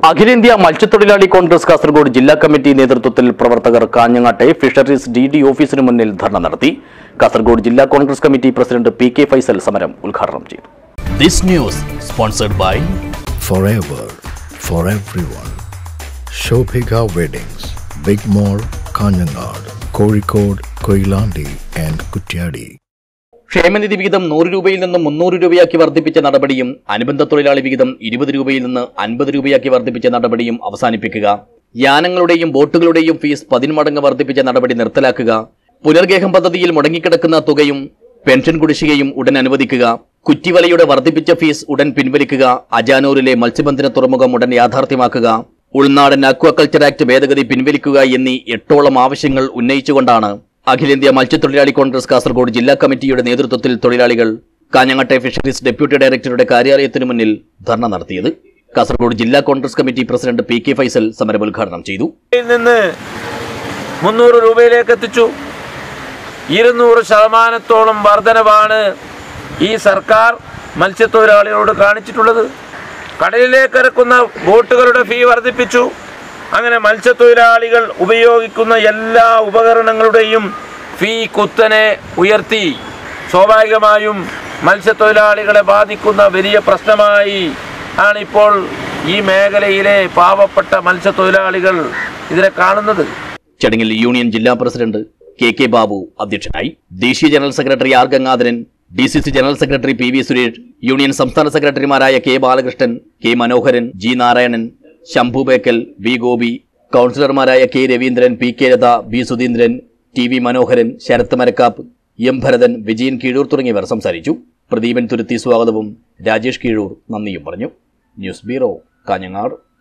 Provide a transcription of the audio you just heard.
അഖിലേന്ത്യാ മത്സ്യത്തൊഴിലാളി കോൺഗ്രസ് കാസർഗോഡ് ജില്ലാ കമ്മിറ്റി നേതൃത്വത്തിൽ പ്രവർത്തകർ കാഞ്ഞങ്ങാട്ടെ ഫിഷറീസ് ഡി ഡി ഓഫീസിന് മുന്നിൽ ധർണ നടത്തി കാസർഗോഡ് ജില്ലാ Congress committee president P K Faisal സമരം ഉദ്ഘാടനം ചെയ്തു This news sponsored by forever for everyone. Shobhika Weddings, Big Mall, Kanyanad, Kozhikode, Koilandi and Kutyadi. ക്ഷേമനിധി വിഹിതം നൂറ് രൂപയിൽ നിന്ന് മുന്നൂറ് രൂപയാക്കി വർദ്ധിപ്പിച്ച നടപടിയും അനുബന്ധ തൊഴിലാളി വിഹിതം ഇരുപത് രൂപയിൽ നിന്ന് അൻപത് രൂപയാക്കി വർദ്ധിപ്പിച്ച നടപടിയും അവസാനിപ്പിക്കുക യാനങ്ങളുടെയും ബോട്ടുകളുടെയും ഫീസ് പതിന്മടങ്ങ് വർദ്ധിപ്പിച്ച നടപടി നിർത്തലാക്കുക പുനർഗേഹം പദ്ധതിയിൽ മുടങ്ങിക്കിടക്കുന്ന തുകയും പെൻഷൻ കുടിശ്ശികയും ഉടൻ അനുവദിക്കുക കുറ്റിവലയുടെ വർദ്ധിപ്പിച്ച ഫീസ് ഉടൻ പിൻവലിക്കുക അജാനൂരിലെ മത്സ്യബന്ധന തുറമുഖം ഉടൻ യാഥാർത്ഥ്യമാക്കുക ഉൾനാടൻ അക്വാകൾച്ചർ ആക്ട് ഭേദഗതി പിൻവലിക്കുക എന്നീ എട്ടോളം ആവശ്യങ്ങൾ ഉന്നയിച്ചുകൊണ്ടാണ് അഖിലേന്ത്യാ മത്സ്യത്തൊഴിലാളി കോൺഗ്രസ് കാസർഗോഡ് ജില്ലാ കമ്മിറ്റിയുടെ നേതൃത്വത്തിൽ തൊഴിലാളികൾ കാഞ്ഞങ്ങാട്ടെ ഫിഷറീസ് ഡെപ്യൂട്ടി ഡയറക്ടറുടെ കാര്യാലയത്തിനു മുന്നിൽ ധർണ നടത്തിയത് കാസർഗോഡ് ജില്ലാ Congress committee president P K Faisal സമരം ഉദ്ഘാടനം ചെയ്തു യിൽ നിന്ന് മുന്നൂറ് രൂപയിലേക്ക് എത്തിച്ചു ഇരുന്നൂറ് ശതമാനത്തോളം വർധനവാണ് ഈ സർക്കാർ മത്സ്യത്തൊഴിലാളികളോട് കാണിച്ചിട്ടുള്ളത് കടലിലേക്ക് ഇറക്കുന്ന ബോട്ടുകളുടെ ഫീ വർദ്ധിപ്പിച്ചു അങ്ങനെ മത്സ്യത്തൊഴിലാളികൾ ഉപയോഗിക്കുന്ന എല്ലാ ഉപകരണങ്ങളുടെയും ഫീ കുത്തനെ ഉയർത്തി സ്വാഭാവികമായും മത്സ്യത്തൊഴിലാളികളെ ബാധിക്കുന്ന വലിയ പ്രശ്നമായി ആണിപ്പോൾ ഈ മേഖലയിലെ പാവപ്പെട്ട മത്സ്യത്തൊഴിലാളികൾ ഇതിനെ കാണുന്നത് ചടങ്ങിൽ യൂണിയൻ ജില്ലാ പ്രസിഡന്റ് കെ കെ ബാബു അധ്യക്ഷനായി ദേശീയ general secretary R Gangadharan D C C general secretary P V Suresh union സംസ്ഥാന സെക്രട്ടറിമാരായ K Balakrishnan K Manoharan G Narayanan Shambhu Bekal V Gopi കൗൺസിലർമാരായ K Raveendran P K Latha B Sudheendran T V Manoharan Sarath Marakkap M Bharathan Vijayan Keezhur തുടങ്ങിയവർ സംസാരിച്ചു പ്രദീപൻ തുരുത്തി സ്വാഗതവും രാജേഷ് കീഴൂർ നന്ദിയും പറഞ്ഞു ന്യൂസ് ബ്യൂറോ കാഞ്ഞങ്ങാട്